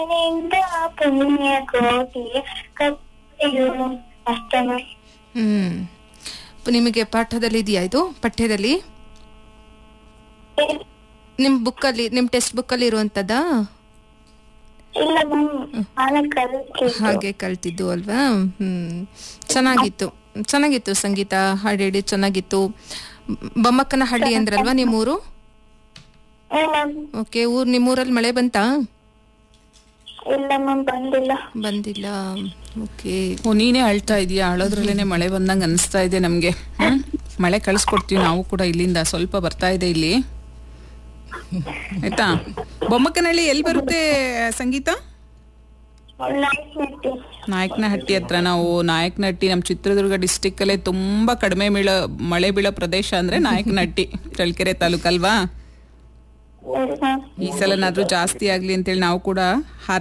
ನಿಂದ ಪುಣ್ಯ ಕೋಟಿ ಕಥೆಯು ಅಷ್ಟೇ ಮ್ಯಾಮ್ ಹ್ಮ್ ನಿಮಗೆ ಪಾಠದಲ್ಲಿ ಇದೆಯಾ ಇದು ಪಠ್ಯದಲ್ಲಿ ನಿಮ್ಮ ಬುಕ್ಕಲ್ಲಿ ನಿಮ್ಮ ಟೆಕ್ಸ್ಟ್ ಬುಕ್ಕಲ್ಲಿ ಇರುವಂಥದ್ದಾ ಇಲ್ಲ ಮ್ಯಾಮ್ ನಾನು ಕಲಿತಿದ್ದು ಹಾಗೆ ಕಲ್ತಿದ್ದು ಅಲ್ವಾ ಹ್ಮ್ ಚೆನ್ನಾಗಿತ್ತು ಚೆನ್ನಾಗಿತ್ತು ಸಂಗೀತ ಹಾಡು ಹೇಳಿ ಚೆನ್ನಾಗಿತ್ತು ಬೊಮ್ಮಕ್ಕನ ಹಳ್ಳಿ ಅಂದ್ರಲ್ವಾ ನಿಮ್ಮೂರು ಹ್ಞೂ ಮ್ಯಾಮ್ ಓಕೆ ಊರ್ ನಿಮ್ಮೂರಲ್ಲಿ ಮಳೆ ಬಂತಾ ಇಲ್ಲ ಮ್ಯಾಮ್ ಬಂದಿಲ್ಲ ಬಂದಿಲ್ಲ ಓಕೆ ಓ ನೀನೇ ಅಳ್ತಾ ಇದೀಯಾ ಅಳೋದ್ರಲ್ಲೇನೆ ಮಳೆ ಬಂದಂಗ ಅನಿಸ್ತಾ ಇದೆ ನಮ್ಗೆ ಹ್ಮ್? ಮಳೆ ಕಳಿಸ್ಕೊಡ್ತೀವಿ ನಾವು ಕೂಡ ಇಲ್ಲಿಂದ ಸ್ವಲ್ಪ ಬರ್ತಾ ಇದೆ ಇಲ್ಲಿ ಆಯ್ತಾ ಬೊಮ್ಮಕ್ಕನಹಳ್ಳಿ ಎಲ್ಲಿ ಬರುತ್ತೆ ಸಂಗೀತ ನೈಟ್ ನಟ್ಟಿ ನಾಯಕನಹಟ್ಟಿ ಹತ್ರ ನಾವು ನಾಯಕನಹಟ್ಟಿ ನಮ್ಮ ಚಿತ್ರದುರ್ಗ ಡಿಸ್ಟಿಕ್ ಅಲ್ಲೇ ತುಂಬಾ ಕಡಿಮೆ ಬೀಳೋ ಮಳೆ ಬೀಳೋ ಪ್ರದೇಶ ಅಂದ್ರೆ ನಾಯಕನಹಟ್ಟಿ ಚಳ್ಳಕೆರೆ ತಾಲೂಕಲ್ವಾ ಹೌದು ಮ್ಯಾಮ್ ಈ ಸಲನಾದ್ರೂ ಜಾಸ್ತಿ ಆಗ್ಲಿ ಅಂತೇಳಿ ನಾವು ಕೂಡ ಹಾರೈಸ್ತಾ